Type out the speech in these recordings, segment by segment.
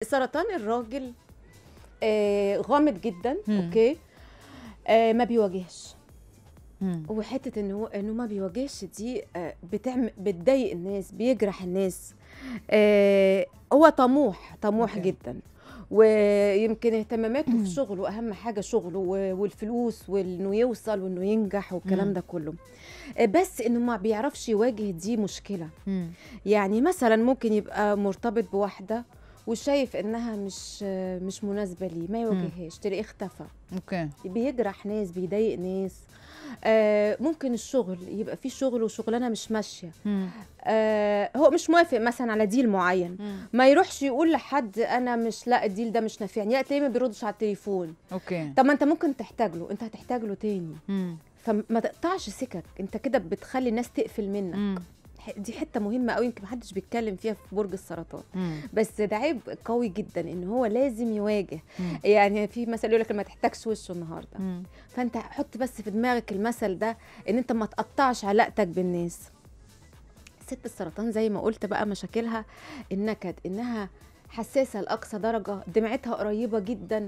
سرطان الراجل آه غامض جدا مم. اوكي آه ما بيواجهش مم. وحته انه هو انه ما بيواجهش دي آه، بتعمل بتضايق الناس بيجرح الناس آه، هو طموح طموح أوكي. جدا ويمكن اهتماماته في شغله اهم حاجه شغله و- والفلوس وانه يوصل وانه ينجح والكلام مم. ده كله آه، بس انه ما بيعرفش يواجه دي مشكله مم. يعني مثلا ممكن يبقى مرتبط بواحده وشايف انها مش آه، مش مناسبه ليه ما يواجههاش تلاقيه اختفى اوكي بيجرح ناس بيضايق ناس آه ممكن الشغل يبقى في شغل وشغلانه مش ماشيه مم. آه هو مش موافق مثلا على ديل معين مم. ما يروحش يقول لحد انا مش لا الديل ده مش نافعني لا تلاقيه ما بيردش على التليفون اوكي طب ما انت ممكن تحتاج له انت هتحتاج له تاني مم. فما تقطعش سكك انت كده بتخلي الناس تقفل منك مم. ح- دي حته مهمه قوي يمكن محدش بيتكلم فيها في برج السرطان مم. بس ده عيب قوي جدا ان هو لازم يواجه مم. يعني في مثل يقول لك ما تحتاجش وشه النهارده مم. فانت حط بس في دماغك المثل ده ان انت ما تقطعش علاقتك بالناس ست السرطان زي ما قلت بقى مشاكلها النكد انها حساسه لاقصى درجه دمعتها قريبه جدا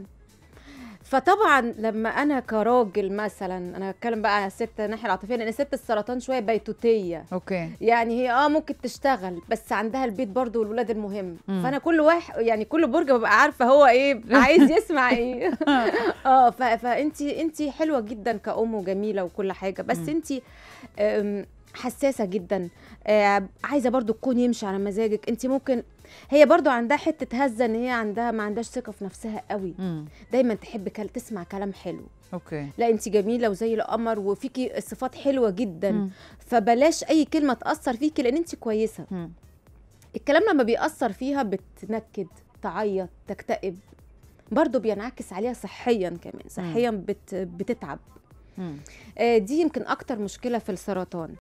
فطبعا لما انا كراجل مثلا انا هتكلم بقى على الست الناحيه العاطفيه لان ست السرطان شويه بيتوتيه اوكي يعني هي اه ممكن تشتغل بس عندها البيت برضو والولاد المهم مم. فانا كل واحد يعني كل برج ببقى عارفه هو ايه عايز يسمع ايه اه ف- فانتي انتي حلوه جدا كأم وجميله وكل حاجه بس مم. انتي أم، حساسه جدا آه، عايزه برضو تكون يمشي على مزاجك انتي ممكن هي برضو عندها حته هزه ان هي عندها ما عندهاش ثقه في نفسها قوي مم. دايما تحب كل... تسمع كلام حلو اوكي لا انت جميله وزي القمر وفيكي صفات حلوه جدا مم. فبلاش اي كلمه تاثر فيكي لان انت كويسه مم. الكلام لما بيأثر فيها بتنكد تعيط تكتئب برضه بينعكس عليها صحيا كمان صحيا بت بتتعب مم. آه، دي يمكن اكتر مشكله في السرطان